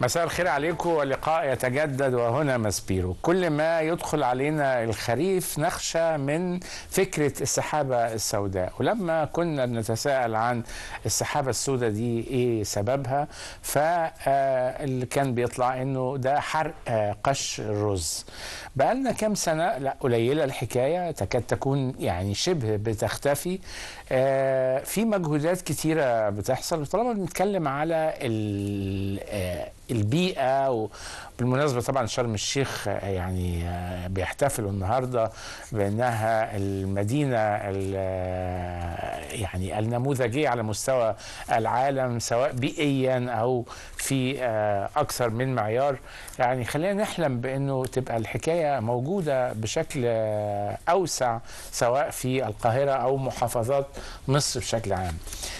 مساء الخير عليكم ولقاء يتجدد وهنا مسبيرو كل ما يدخل علينا الخريف نخشى من فكرة السحابة السوداء ولما كنا بنتساءل عن السحابة السوداء دي ايه سببها فاللي كان بيطلع انه ده حرق آه، قش الرز بقالنا كام سنة لا قليلة الحكاية تكاد تكون يعني شبه بتختفي آه، في مجهودات كتيرة بتحصل وطالما بنتكلم على ال- آه، البيئة وبالمناسبة طبعا شرم الشيخ آه، يعني آه، بيحتفلوا النهاردة بأنها المدينة ال- آه، يعني النموذجية على مستوى العالم سواء بيئيا أو في آه، أكثر من معيار يعني خلينا نحلم بأنه تبقى الحكاية موجودة بشكل آه، أوسع سواء في القاهرة أو محافظات مصر بشكل عام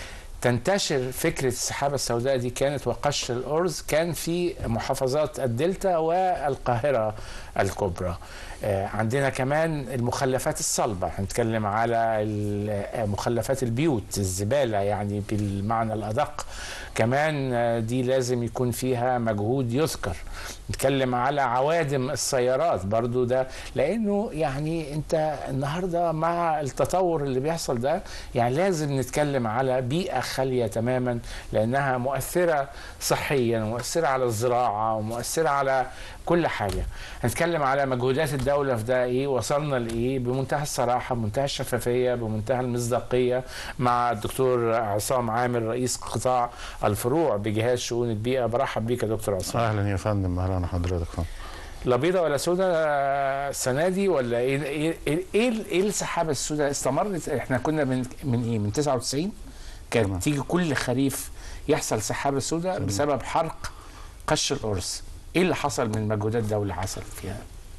تنتشر فكرة السحابة السوداء دي كانت وقش الأرز كان في محافظات الدلتا والقاهرة الكبرى آه، عندنا كمان المخلفات الصلبة هنتكلم على ال- آه، مخلفات البيوت الزبالة يعني بالمعنى الأدق كمان آه، دي لازم يكون فيها مجهود يذكر نتكلم على عوادم السيارات برضو ده لأنه يعني أنت النهاردة مع التطور اللي بيحصل ده يعني لازم نتكلم على بيئة خالية تماما لأنها مؤثرة صحيا ومؤثرة على الزراعة ومؤثرة على كل حاجة هنتكلم على مجهودات الدولة في ده ايه وصلنا لايه بمنتهى الصراحة بمنتهى الشفافية بمنتهى المصداقية مع الدكتور عصام عامر رئيس قطاع الفروع بجهاز شؤون البيئة برحب بيك يا دكتور عصام اهلا يا فندم اهلا حضرتك فندم لا بيضة ولا سوداء السنة دي ولا ايه ايه ايه, إيه, إيه السحابة السوداء استمرت احنا كنا من من ايه من 99 كانت تمام. تيجي كل خريف يحصل سحابة سوداء بسبب حرق قش الأرز ايه اللي حصل من مجهودات الدولة حصل فيها؟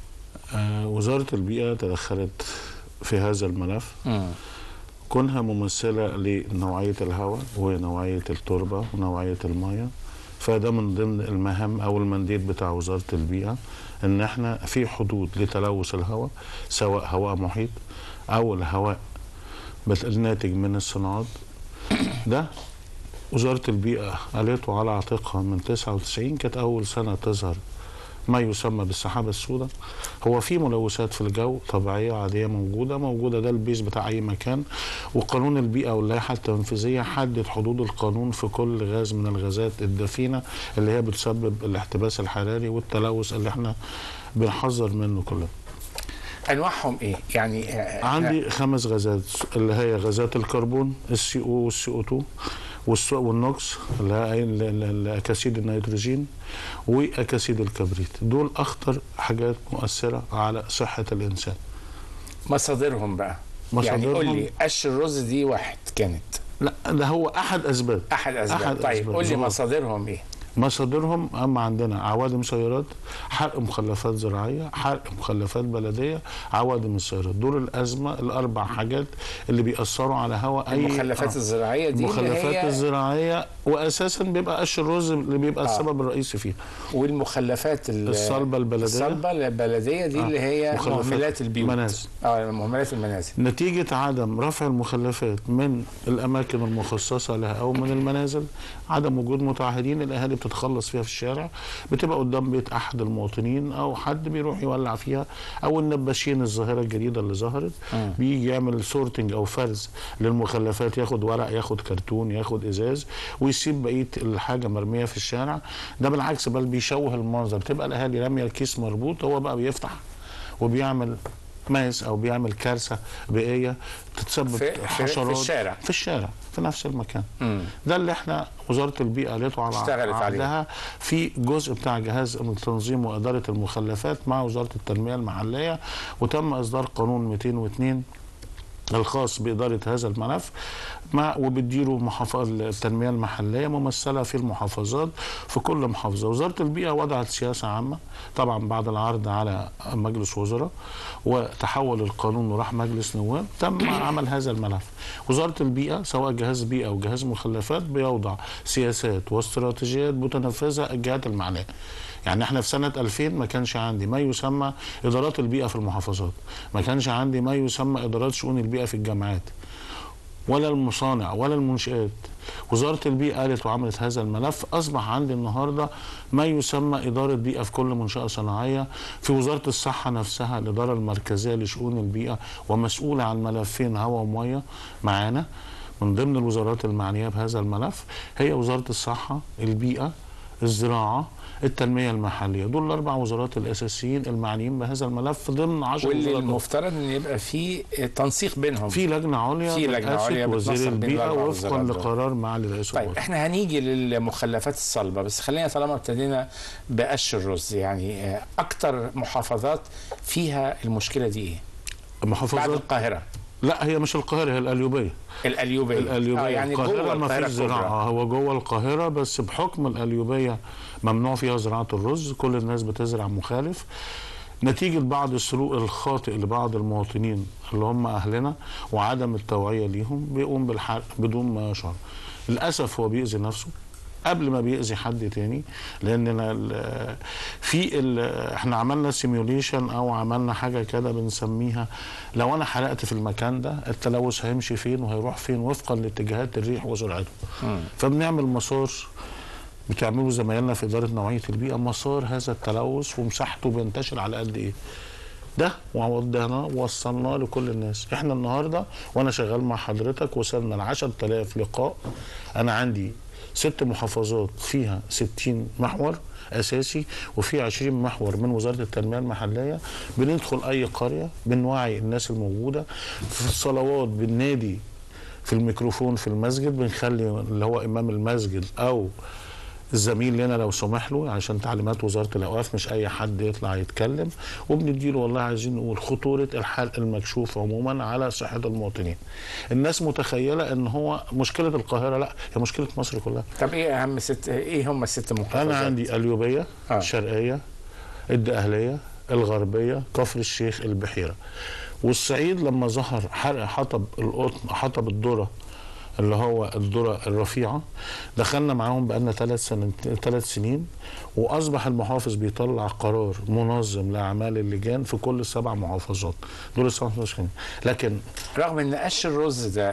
آه وزاره البيئه تدخلت في هذا الملف مم. كونها ممثله لنوعيه الهواء ونوعيه التربه ونوعيه الميه فده من ضمن المهام او المنديل بتاع وزاره البيئه ان احنا في حدود لتلوث الهواء سواء هواء محيط او الهواء بت- الناتج من الصناعات ده وزاره البيئه قالته على عاتقها من 99 كانت اول سنه تظهر ما يسمى بالسحابه السوداء هو في ملوثات في الجو طبيعيه عاديه موجوده موجوده ده البيز بتاع اي مكان وقانون البيئه واللائحه التنفيذيه حدد حدود القانون في كل غاز من الغازات الدفينه اللي هي بتسبب الاحتباس الحراري والتلوث اللي احنا بنحذر منه كلنا انواعهم ايه؟ يعني آه، عندي خمس غازات اللي هي غازات الكربون السي او والسي او 2 والس- والنوكس اللي هي ال- ال- ال- اكاسيد النيتروجين واكاسيد الكبريت دول اخطر حاجات مؤثره على صحه الانسان مصادرهم بقى يعني مصادرهم- قول لي قش الرز دي واحد كانت لا ده هو احد اسباب احد اسباب أحد طيب أسباب قول لي ظهور. مصادرهم ايه؟ مصادرهم اما عندنا عوادم سيارات حرق مخلفات زراعيه حرق مخلفات بلديه عوادم السيارات دول الازمه الاربع حاجات اللي بيأثروا على هواء اي المخلفات آه. الزراعيه دي اللي المخلفات هي الزراعيه واساسا بيبقى قش الرز اللي بيبقى آه. السبب الرئيسي فيها والمخلفات ال- الصلبه البلديه الصلبه البلديه دي آه. اللي هي مخلفات مهملات البيوت منازل. اه مهملات المنازل نتيجة عدم رفع المخلفات من الأماكن المخصصة لها أو من المنازل عدم وجود متعهدين الأهالي بتتخلص فيها في الشارع بتبقى قدام بيت أحد المواطنين أو حد بيروح يولع فيها أو النباشين الظاهرة الجديدة اللي ظهرت مم. بيجي يعمل سورتنج أو فرز للمخلفات ياخد ورق ياخد كرتون ياخد إزاز ويسيب بقية الحاجة مرمية في الشارع ده بالعكس بل بيشوه المنظر بتبقى الأهالي رامية الكيس مربوط هو بقى بيفتح وبيعمل ماس او بيعمل كارثه بيئيه تتسبب في- في- في حشرات الشارع. في الشارع في نفس المكان مم. ده اللي احنا وزاره البيئه قالته على اشتغلت عليه. عقدها في جزء بتاع جهاز تنظيم واداره المخلفات مع وزاره التنميه المحليه وتم اصدار قانون 202 الخاص بإدارة هذا الملف مع وبتديره محافظ التنمية المحلية ممثلة في المحافظات في كل محافظة وزارة البيئة وضعت سياسة عامة طبعا بعد العرض على مجلس وزراء وتحول القانون وراح مجلس نواب تم عمل هذا الملف وزارة البيئة سواء جهاز بيئة أو جهاز مخلفات بيوضع سياسات واستراتيجيات بتنفذها الجهات المعنية يعني احنا في سنة 2000 ما كانش عندي ما يسمى إدارات البيئة في المحافظات ما كانش عندي ما يسمى إدارات شؤون البيئة في الجامعات ولا المصانع ولا المنشآت وزارة البيئة قالت وعملت هذا الملف أصبح عندي النهاردة ما يسمى إدارة بيئة في كل منشأة صناعية في وزارة الصحة نفسها الإدارة المركزية لشؤون البيئة ومسؤولة عن ملفين هواء ومية معانا من ضمن الوزارات المعنية بهذا الملف هي وزارة الصحة البيئة الزراعة التنمية المحلية دول الأربع وزارات الأساسيين المعنيين بهذا الملف ضمن 10 واللي وزارات المفترض ان يبقى في تنسيق بينهم في لجنة عليا في لجنة برئاسة عليا بتنسق وزير بين البيئة الأربع وفقا وزارات دول. لقرار معالي رئيس طيب الوزراء احنا هنيجي للمخلفات الصلبه بس خلينا طالما ابتدينا بقش الرز يعني آه، اكتر محافظات فيها المشكله دي ايه؟ بعد محافظات القاهره لا هي مش القاهرة هي القليوبية القليوبيه القليوبية آه يعني القاهرة جوه ما القاهره فيش زراعة الكبرى. آه، هو جوه القاهرة بس بحكم القليوبية ممنوع فيها زراعة الرز كل الناس بتزرع مخالف نتيجة بعض السلوك الخاطئ لبعض المواطنين اللي هم أهلنا وعدم التوعية ليهم بيقوم بالحرق بدون ما يشعر للأسف هو بيأذي نفسه قبل ما بيأذي حد تاني لأننا ال- في ال- احنا عملنا سيميوليشن أو عملنا حاجة كده بنسميها لو أنا حرقت في المكان ده التلوث هيمشي فين وهيروح فين وفقا لاتجاهات الريح وسرعته مم. فبنعمل مسار بتعملوا زمايلنا في إدارة نوعية البيئة مسار هذا التلوث ومساحته بينتشر على قد إيه ده ووديناه ووصلناه لكل الناس احنا النهارده وانا شغال مع حضرتك وصلنا ل 10000 لقاء انا عندي ست محافظات فيها 60 محور اساسي وفي 20 محور من وزاره التنميه المحليه بندخل اي قريه بنوعي الناس الموجوده في الصلوات بالنادي في الميكروفون في المسجد بنخلي اللي هو امام المسجد او الزميل لنا لو سمح له عشان تعليمات وزاره الاوقاف مش اي حد يطلع يتكلم وبنديله والله عايزين نقول خطوره الحرق المكشوف عموما على صحه المواطنين. الناس متخيله ان هو مشكله القاهره لا هي مشكله مصر كلها. طب ايه اهم ست ايه هم الست محافظات؟ انا عندي اليوبيه آه. الشرقيه الدقهليه الغربيه كفر الشيخ البحيره والصعيد لما ظهر حرق حطب القطن حطب الذره اللي هو الذره الرفيعه دخلنا معاهم بقالنا ثلاث سنين ثلاث سنين واصبح المحافظ بيطلع قرار منظم لاعمال اللجان في كل السبع محافظات دول السبع محافظات لكن رغم ان قش الرز ده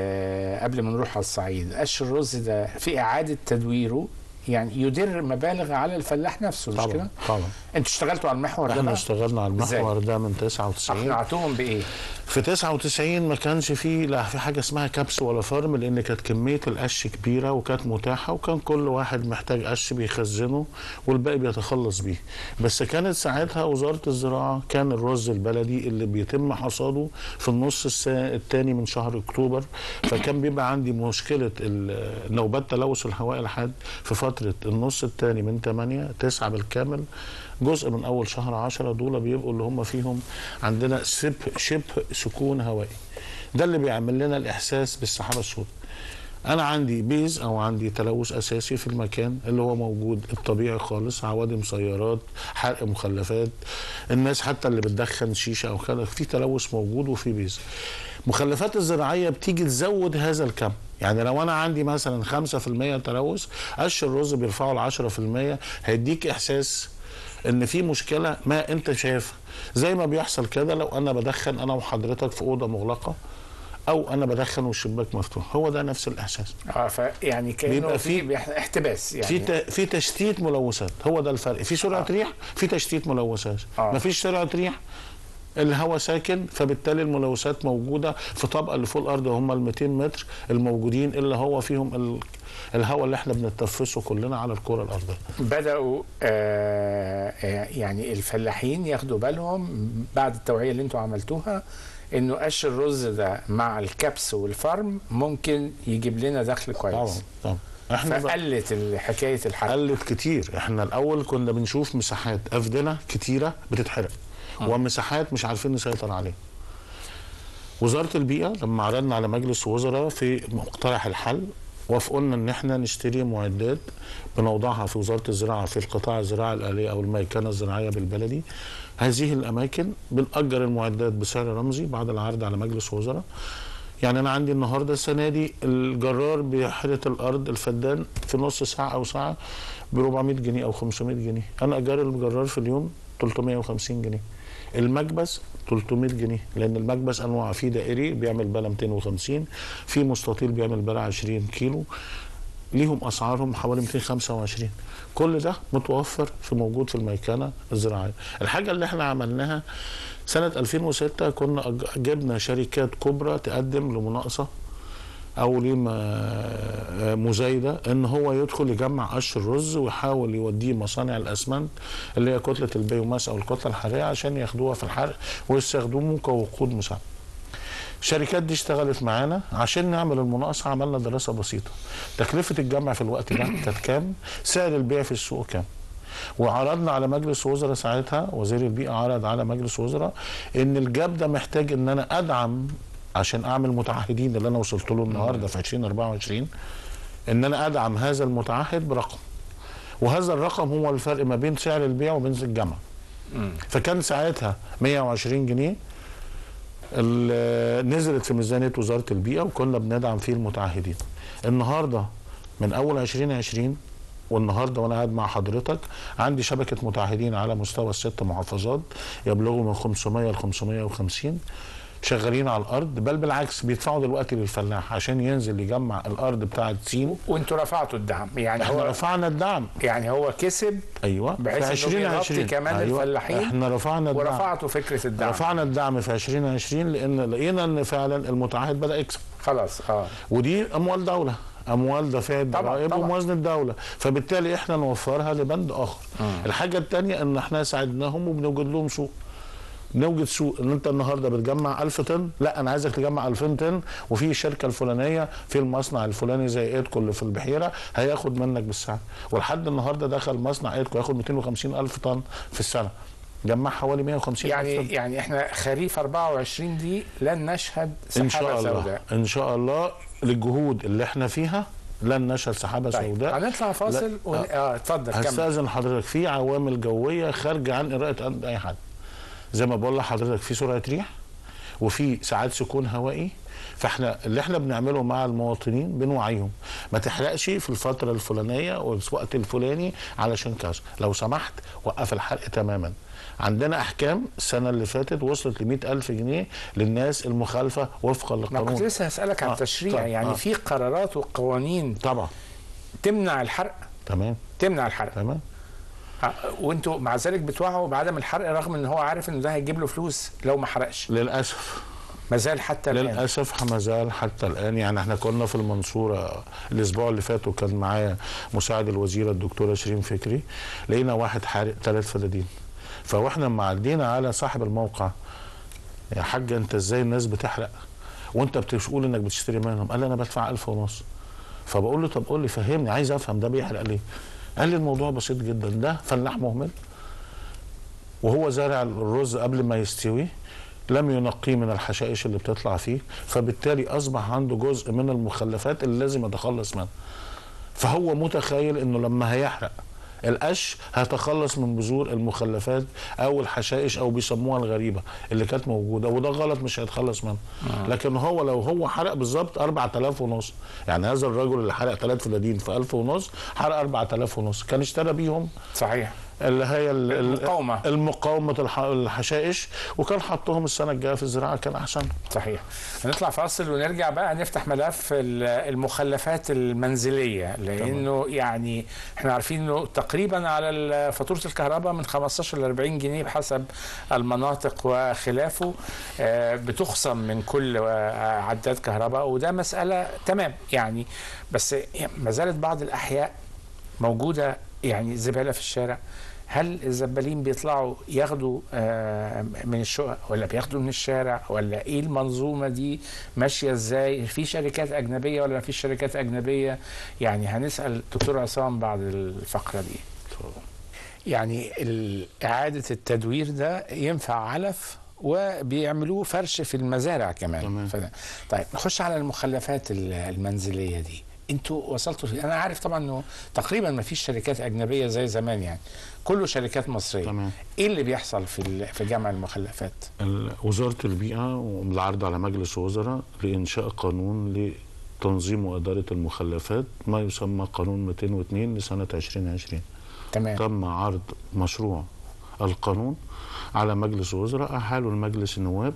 ال- قبل ما نروح على الصعيد قش الرز ده في اعاده تدويره يعني يدر مبالغ على الفلاح نفسه مش كده؟ طبعا طبعا انتوا اشتغلتوا على المحور ده احنا بقى؟ اشتغلنا على إزاي؟ المحور ده من 99 اقنعتوهم بايه؟ في 99 ما كانش فيه لا في حاجه اسمها كبس ولا فرم لان كانت كميه القش كبيره وكانت متاحه وكان كل واحد محتاج قش بيخزنه والباقي بيتخلص بيه بس كانت ساعتها وزاره الزراعه كان الرز البلدي اللي بيتم حصاده في النص السا- الثاني من شهر اكتوبر فكان بيبقى عندي مشكله ال- نوبات تلوث الهواء الحاد في فتره النص الثاني من 8 9 بالكامل جزء من اول شهر 10 دول بيبقوا اللي هم فيهم عندنا شبه شبه سكون هوائي ده اللي بيعمل لنا الاحساس بالسحابه السوداء انا عندي بيز او عندي تلوث اساسي في المكان اللي هو موجود الطبيعي خالص عوادم سيارات حرق مخلفات الناس حتى اللي بتدخن شيشه او كده في تلوث موجود وفي بيز مخلفات الزراعيه بتيجي تزود هذا الكم يعني لو انا عندي مثلا 5% تلوث قش الرز بيرفعه ل 10% هيديك احساس ان في مشكله ما انت شايفها زي ما بيحصل كده لو انا بدخن انا وحضرتك في اوضه مغلقه او انا بدخن والشباك مفتوح هو ده نفس الاحساس اه فيعني كانه بيبقى في في- بيح- احتباس يعني في ت- في تشتيت ملوثات هو ده الفرق في سرعه آه. ريح في تشتيت ملوثات آه. مفيش سرعه ريح الهواء ساكن فبالتالي الملوثات موجوده في طبقه اللي فوق الارض هم ال 200 متر الموجودين اللي هو فيهم ال- الهواء اللي احنا بنتنفسه كلنا على الكره الارضيه بداوا آه آه، يعني الفلاحين ياخدوا بالهم بعد التوعيه اللي انتوا عملتوها انه قش الرز ده مع الكبس والفرم ممكن يجيب لنا دخل طبعا كويس طبعا احنا بقى فقلت ال- حكايه الحرق قلت كتير احنا الاول كنا بنشوف مساحات افدنه كتيره بتتحرق ومساحات مش عارفين نسيطر عليها وزاره البيئه لما عرضنا على مجلس وزراء في مقترح الحل وافقنا ان احنا نشتري معدات بنوضعها في وزاره الزراعه في القطاع الزراعي الاليه او الميكنه الزراعيه بالبلدي هذه الاماكن بنأجر المعدات بسعر رمزي بعد العرض على مجلس وزراء يعني انا عندي النهارده السنه دي الجرار بحيره الارض الفدان في نص ساعه او ساعه ب 400 جنيه او 500 جنيه انا اجار الجرار في اليوم 350 جنيه المكبس 300 جنيه لان المكبس انواع في دائري بيعمل بلا 250 في مستطيل بيعمل بلا 20 كيلو ليهم اسعارهم حوالي 225 كل ده متوفر في موجود في الميكنه الزراعيه الحاجه اللي احنا عملناها سنه 2006 كنا أج- جبنا شركات كبرى تقدم لمناقصه او ليه ما- مزايده ان هو يدخل يجمع قش الرز ويحاول يوديه مصانع الاسمنت اللي هي كتله البيوماس او الكتله الحراريه عشان ياخدوها في الحرق ويستخدموه كوقود مساعد. الشركات دي اشتغلت معانا عشان نعمل المناقصه عملنا دراسه بسيطه. تكلفه الجمع في الوقت ده كانت كام؟ سعر البيع في السوق كام؟ وعرضنا على مجلس وزراء ساعتها وزير البيئه عرض على مجلس وزراء ان الجاب ده محتاج ان انا ادعم عشان اعمل متعهدين اللي انا وصلت له النهارده في 2024 ان انا ادعم هذا المتعهد برقم وهذا الرقم هو الفرق ما بين سعر البيع وبين الجمع فكان ساعتها 120 جنيه ال- نزلت في ميزانيه وزاره البيئه وكنا بندعم فيه المتعهدين النهارده من اول 2020 والنهارده وانا قاعد مع حضرتك عندي شبكه متعهدين على مستوى الست محافظات يبلغوا من 500 ل 550 شغالين على الارض بل بالعكس بيدفعوا دلوقتي للفلاح عشان ينزل يجمع الارض بتاعه سين وانتوا رفعتوا الدعم يعني احنا هو رفعنا الدعم يعني هو كسب ايوه بحيث إنه بيغطي كمان الفلاحين احنا رفعنا الدعم ورفعتوا فكره الدعم رفعنا الدعم في 2020 لان لقينا ان فعلا المتعهد بدا يكسب خلاص اه ودي اموال دوله اموال دافعه طبعاً، ضرائب طبعاً. وموازنه الدوله فبالتالي احنا نوفرها لبند اخر الحاجه الثانيه ان احنا ساعدناهم وبنوجد لهم سوق نوجد سوق ان انت النهارده بتجمع 1000 طن لا انا عايزك تجمع 2000 طن وفي الشركه الفلانيه في المصنع الفلاني زي ايدكو اللي في البحيره هياخد منك بالسعر ولحد النهارده دخل مصنع ايدكو ياخد 250 الف طن في السنه جمع حوالي 150 يعني الف طن يعني احنا خريف 24 دي لن نشهد ان سحابه شاء الله سوداء ان شاء الله للجهود اللي احنا فيها لن نشهد سحابه طيب سوداء هنطلع فاصل لا. ون... اه اتفضل كمل هستاذن حضرتك في عوامل جويه خارجه عن اراده اي حد زي ما بقول لحضرتك في سرعه ريح وفي ساعات سكون هوائي فاحنا اللي احنا بنعمله مع المواطنين بنوعيهم ما تحرقش في الفتره الفلانيه والوقت الفلاني علشان كذا لو سمحت وقف الحرق تماما عندنا احكام السنه اللي فاتت وصلت ل ألف جنيه للناس المخالفه وفقا ما كنت للقانون لسه هسألك عن آه، التشريع طيب، يعني آه. في قرارات وقوانين طبعا تمنع الحرق تمام تمنع الحرق تمام آه، وانتوا مع ذلك بتوعوا بعدم الحرق رغم ان هو عارف ان ده هيجيب له فلوس لو ما حرقش للاسف ما زال حتى الان للاسف ما زال حتى الان يعني احنا كنا في المنصوره الاسبوع اللي فات وكان معايا مساعد الوزيره الدكتوره شيرين فكري لقينا واحد حارق ثلاث فدادين فواحنا لما عدينا على صاحب الموقع يا حاج انت ازاي الناس بتحرق وانت بتقول انك بتشتري منهم قال لي انا بدفع ألف ونص فبقول له طب قول لي فهمني عايز افهم ده بيحرق ليه قال لي الموضوع بسيط جدا ده فلاح مهمل وهو زارع الرز قبل ما يستوي لم ينقيه من الحشائش اللي بتطلع فيه فبالتالي اصبح عنده جزء من المخلفات اللي لازم يتخلص منها فهو متخيل انه لما هيحرق القش هيتخلص من بذور المخلفات او الحشائش او بيسموها الغريبه اللي كانت موجوده وده غلط مش هيتخلص منه لكن هو لو هو حرق بالظبط 4000 ونص يعني هذا الرجل اللي حرق ثلاث فدادين في 1000 ونص حرق 4000 ونص كان اشترى بيهم صحيح اللي هي ال- ال- المقاومة. المقاومة الح- الحشائش وكان حطهم السنة الجاية في الزراعة كان أحسن صحيح هنطلع فاصل ونرجع بقى نفتح ملف ال- المخلفات المنزليه لانه يعني احنا عارفين انه تقريبا على ال- فاتوره الكهرباء من 15 ل 40 جنيه بحسب المناطق وخلافه آه، بتخصم من كل آه، عداد كهرباء وده مساله تمام يعني بس ما زالت بعض الاحياء موجوده يعني زباله في الشارع هل الزبالين بيطلعوا ياخدوا آه، من الشقق ولا بياخدوا من الشارع ولا ايه المنظومه دي ماشيه ازاي في شركات اجنبيه ولا ما فيش شركات اجنبيه يعني هنسال دكتور عصام بعد الفقره دي يعني ال- اعاده التدوير ده ينفع علف وبيعملوه فرش في المزارع كمان تمام. فده. طيب نخش على المخلفات ال- المنزليه دي انتوا وصلتوا في انا عارف طبعا انه تقريبا ما فيش شركات اجنبيه زي زمان يعني كله شركات مصريه تمام. ايه اللي بيحصل في ال- في جمع المخلفات ال- وزارة البيئة والعرض على مجلس وزراء لإنشاء قانون لتنظيم وإدارة المخلفات ما يسمى قانون 202 لسنة 2020 تمام تم عرض مشروع القانون على مجلس الوزراء احاله لمجلس النواب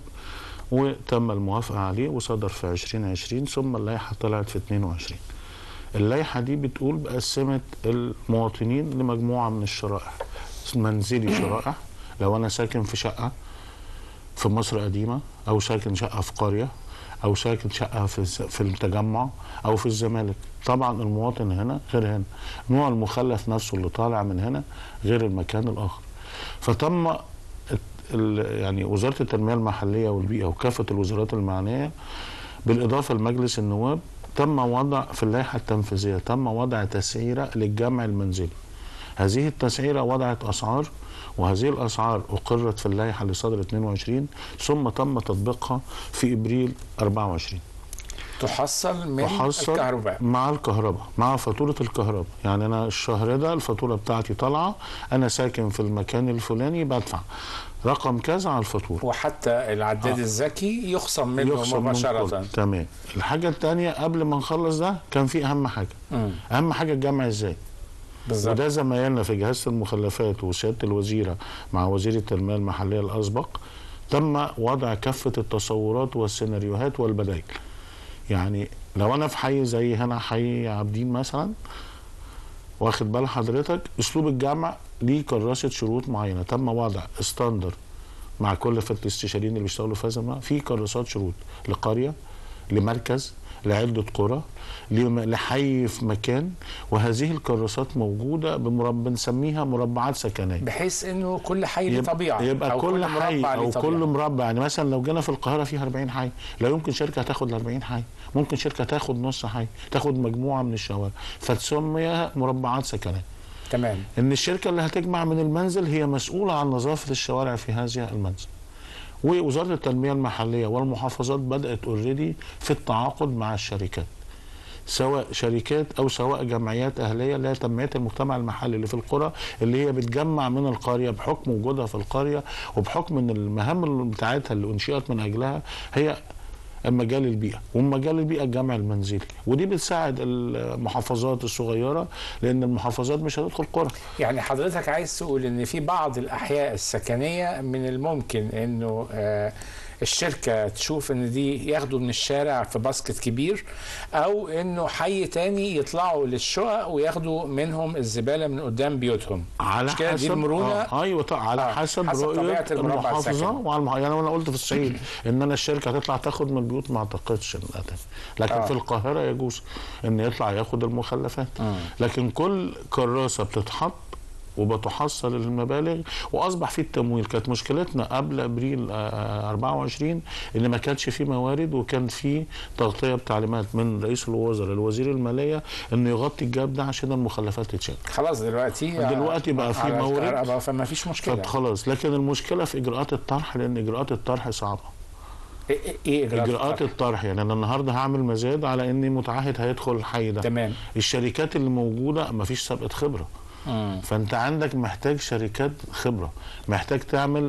وتم الموافقه عليه وصدر في 2020 ثم اللائحه طلعت في 22 اللائحه دي بتقول بقسمت المواطنين لمجموعه من الشرائح منزلي شرائح لو انا ساكن في شقه في مصر قديمه او ساكن شقه في قريه او ساكن شقه في الز- في التجمع او في الزمالك طبعا المواطن هنا غير هنا نوع المخلف نفسه اللي طالع من هنا غير المكان الاخر فتم الت- ال- يعني وزاره التنميه المحليه والبيئه وكافه الوزارات المعنيه بالاضافه لمجلس النواب تم وضع في اللائحه التنفيذيه تم وضع تسعيره للجمع المنزلي هذه التسعيره وضعت اسعار وهذه الاسعار اقرت في اللائحه اللي صدرت 22 ثم تم تطبيقها في ابريل 24 تحصل من تحصل الكهرباء مع الكهرباء مع فاتوره الكهرباء يعني انا الشهر ده الفاتوره بتاعتي طالعه انا ساكن في المكان الفلاني بدفع رقم كذا على الفاتوره وحتى العداد الذكي يخصم منه يخصم من مباشرة كل. تمام الحاجه الثانيه قبل ما نخلص ده كان في اهم حاجه مم. اهم حاجه الجمع ازاي بالظبط وده زمايلنا في جهاز المخلفات وسياده الوزيره مع وزير التنميه المحليه الاسبق تم وضع كافه التصورات والسيناريوهات والبدائل يعني لو انا في حي زي هنا حي عابدين مثلا واخد بال حضرتك اسلوب الجمع ليه كراسه شروط معينه تم وضع ستاندر مع كل فتى الاستشاريين اللي بيشتغلوا في هذا المجال، في كراسات شروط لقريه لمركز لعده قرى لم- لحي في مكان وهذه الكراسات موجوده بمربع بنسميها مربعات سكنيه بحيث انه كل حي له يبقى, طبيعه يبقى أو كل حي مربع او له كل طبيعة. مربع يعني مثلا لو جينا في القاهره فيها 40 حي لا يمكن شركه تاخد ال 40 حي ممكن شركه تاخد نص حي تاخد مجموعه من الشوارع فتسميها مربعات سكنيه تمام ان الشركه اللي هتجمع من المنزل هي مسؤوله عن نظافه الشوارع في هذه المنزل ووزاره التنميه المحليه والمحافظات بدات اوريدي في التعاقد مع الشركات سواء شركات او سواء جمعيات اهليه اللي هي تنميه المجتمع المحلي اللي في القرى اللي هي بتجمع من القريه بحكم وجودها في القريه وبحكم ان المهام اللي بتاعتها اللي انشئت من اجلها هي مجال البيئه ومجال البيئه الجمع المنزلي ودي بتساعد المحافظات الصغيره لان المحافظات مش هتدخل قرى يعني حضرتك عايز تقول ان في بعض الاحياء السكنيه من الممكن انه آه الشركة تشوف ان دي ياخدوا من الشارع في باسكت كبير او انه حي تاني يطلعوا للشقق وياخدوا منهم الزبالة من قدام بيوتهم على مش كده دي حسب المرونة آه ايوه طبعا على آه، حسب, حسب رؤيه طبيعة المربع المحافظه السكني. وعلى المح... يعني انا قلت في الصعيد ان انا الشركه هتطلع تاخد من البيوت ما اعتقدش ان ده لكن آه. في القاهره يجوز ان يطلع ياخد المخلفات مم. لكن كل كراسه بتتحط وبتحصل المبالغ واصبح في التمويل كانت مشكلتنا قبل ابريل آه، 24 ان ما كانش في موارد وكان في تغطيه بتعليمات من رئيس الوزراء لوزير الماليه انه يغطي الجاب ده عشان المخلفات تتشال خلاص دلوقتي دلوقتي بقى في على مورد. الكهرباء فما فيش مشكلة طب خلاص لكن المشكله في اجراءات الطرح لان اجراءات الطرح صعبه ايه ايه اجراءات, اجراءات الطرح؟ الطرح يعني انا النهارده هعمل مزاد على اني متعهد هيدخل الحي ده تمام الشركات اللي موجوده ما فيش سابقه خبره مم. فانت عندك محتاج شركات خبره محتاج تعمل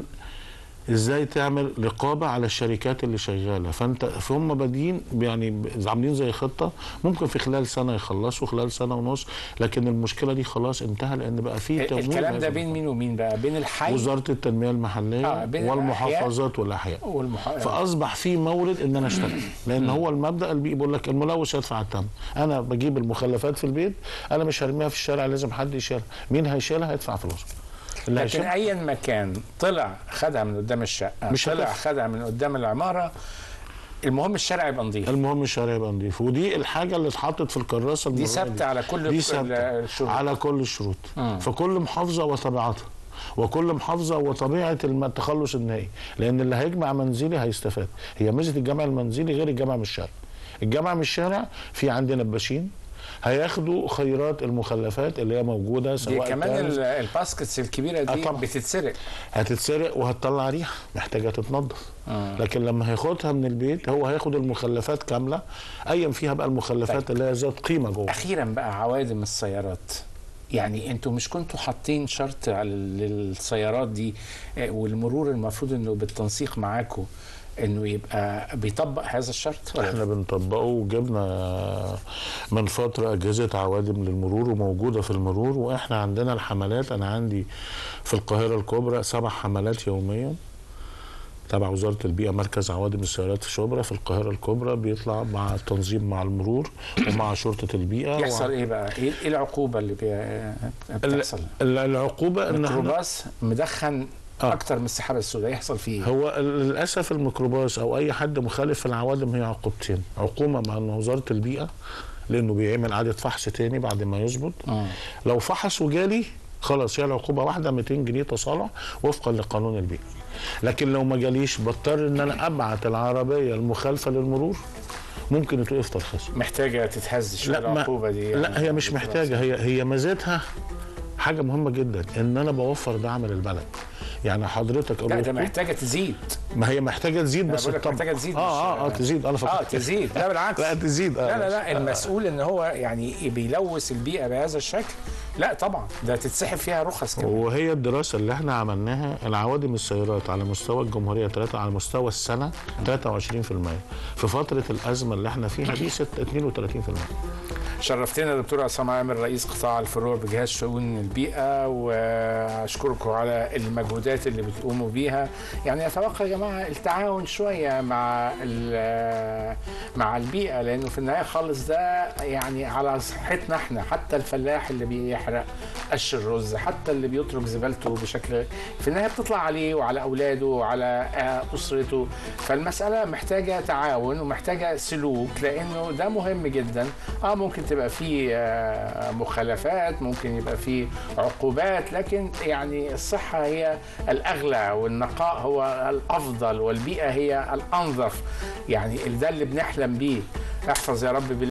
ازاي تعمل رقابه على الشركات اللي شغاله فانت فهم بادئين يعني ب- عاملين زي خطه ممكن في خلال سنه يخلصوا خلال سنه ونص لكن المشكله دي خلاص انتهى لان بقى في تمويل الكلام ده لازم. بين مين ومين بقى بين الحي وزاره التنميه المحليه آه، بين والمحافظات والاحياء والمح... فاصبح في مورد ان انا اشتغل لان هو المبدا اللي بيقول لك الملوث يدفع الثمن انا بجيب المخلفات في البيت انا مش هرميها في الشارع لازم حد يشيلها مين هيشيلها هيدفع فلوس اللي لكن هيشيلها ايا ما كان طلع خدها من قدام الشقه مش طلع هتفرق. خدها من قدام العماره المهم الشارع يبقى نظيف المهم الشارع يبقى نضيف ودي الحاجه اللي اتحطت في الكراسه دي المرة ثابته على كل دي ال- ثابته الشروط على كل الشروط مم. فكل محافظه وطبيعتها وكل محافظه وطبيعه الم- التخلص النهائي لان اللي هيجمع منزلي هيستفاد هي ميزه الجمع المنزلي غير الجمع من الشارع الجمع من الشارع في عندنا نباشين هياخدوا خيرات المخلفات اللي هي موجوده دي سواء كمان كانت ال- الباسكتس الكبيره آه دي طبعا. بتتسرق هتتسرق وهتطلع ريحه محتاجه تتنظف مم. لكن لما هياخدها من البيت هو هياخد المخلفات كامله ايا فيها بقى المخلفات اللي هي ذات قيمه جوه اخيرا بقى عوادم السيارات يعني انتوا مش كنتوا حاطين شرط على ال- للسيارات دي آه، والمرور المفروض انه بالتنسيق معاكم انه يبقى بيطبق هذا الشرط ولا احنا بنطبقه وجبنا من فتره اجهزه عوادم للمرور وموجوده في المرور واحنا عندنا الحملات انا عندي في القاهره الكبرى سبع حملات يوميا تبع وزاره البيئه مركز عوادم السيارات في شبرا في القاهره الكبرى بيطلع مع التنظيم مع المرور ومع شرطه البيئه يحصل ايه بقى؟ ايه إيه العقوبه اللي بي- بتحصل؟ ال- العقوبه ان احنا ميكروباص مدخن آه. اكتر من السحابه السوداء يحصل فيه ايه؟ هو للاسف الميكروباص او اي حد مخالف في العوادم هي عقوبتين عقوبه مع وزاره البيئه لانه بيعمل اعاده فحص تاني بعد ما يظبط آه. لو فحص وجالي خلاص هي العقوبه واحده 200 جنيه تصالح وفقا لقانون البيئه لكن لو ما جاليش بضطر ان انا ابعت العربيه المخالفه للمرور ممكن يتوقف ترخيص محتاجه تتهز شويه لا ما العقوبه دي لا هي مش محتاجه هي هي ميزتها حاجه مهمه جدا ان انا بوفر دعم للبلد يعني حضرتك لا ده الوقوف- محتاجه تزيد ما هي محتاجه تزيد أنا بس بقول لك الطبع. محتاجة تزيد اه اه اه مش- تزيد انا اه فكرت تزيد لا بالعكس لا تزيد اه لا لا لا المسؤول ان هو يعني بيلوث البيئه بهذا الشكل لا طبعا ده تتسحب فيها رخص كمان وهي الدراسة اللي احنا عملناها العوادم السيارات على مستوى الجمهورية ثلاثة على مستوى السنة 23% في فترة الأزمة اللي احنا فيها دي ست- 32% شرفتنا يا دكتور عصام عامر رئيس قطاع الفروع بجهاز شؤون البيئه واشكركم على المجهودات اللي بتقوموا بيها يعني اتوقع يا جماعه التعاون شويه مع ال- مع البيئه لانه في النهايه خالص ده يعني على صحتنا احنا حتى الفلاح اللي بيحرق قش الرز حتى اللي بيترك زبالته بشكل في النهايه بتطلع عليه وعلى اولاده وعلى آه، اسرته فالمساله محتاجه تعاون ومحتاجه سلوك لانه ده مهم جدا اه ممكن تبقى فيه آه، مخالفات ممكن يبقى فيه عقوبات لكن يعني الصحه هي الاغلى والنقاء هو الافضل والبيئه هي الانظف يعني ده اللي بنحلم بيه احفظ يا رب